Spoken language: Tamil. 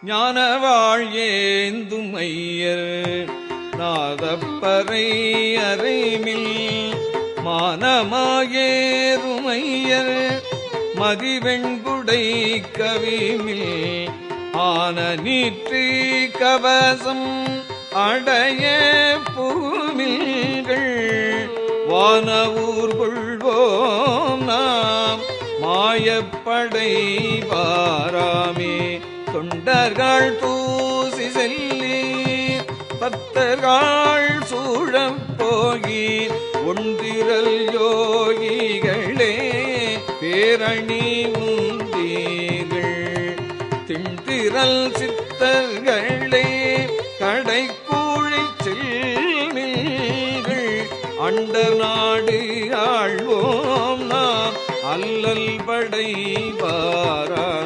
ஞானவாழ் ஏந்தும் ஐயர் நாதப்பறை அறைமில் மானமாயேறுமையர் மதிவெண்குடை கவிமில் ஆன நீற்றி கவசம் அடைய பூமில்கள் வானவூர் கொள்வோம் நாம் மாயப்படை வாராமே தொண்டர்கள் தூசி செல்லி பத்தர்கள் சூழப் போகி ஒன்றிரல் யோகிகளே பேரணி உந்தீர்கள் திண்டிரல் சித்தர்களே கடைக்கூழி செல்வீர்கள் அண்ட நாடு ஆழ்வோம் நாம் அல்லல் படை வாரா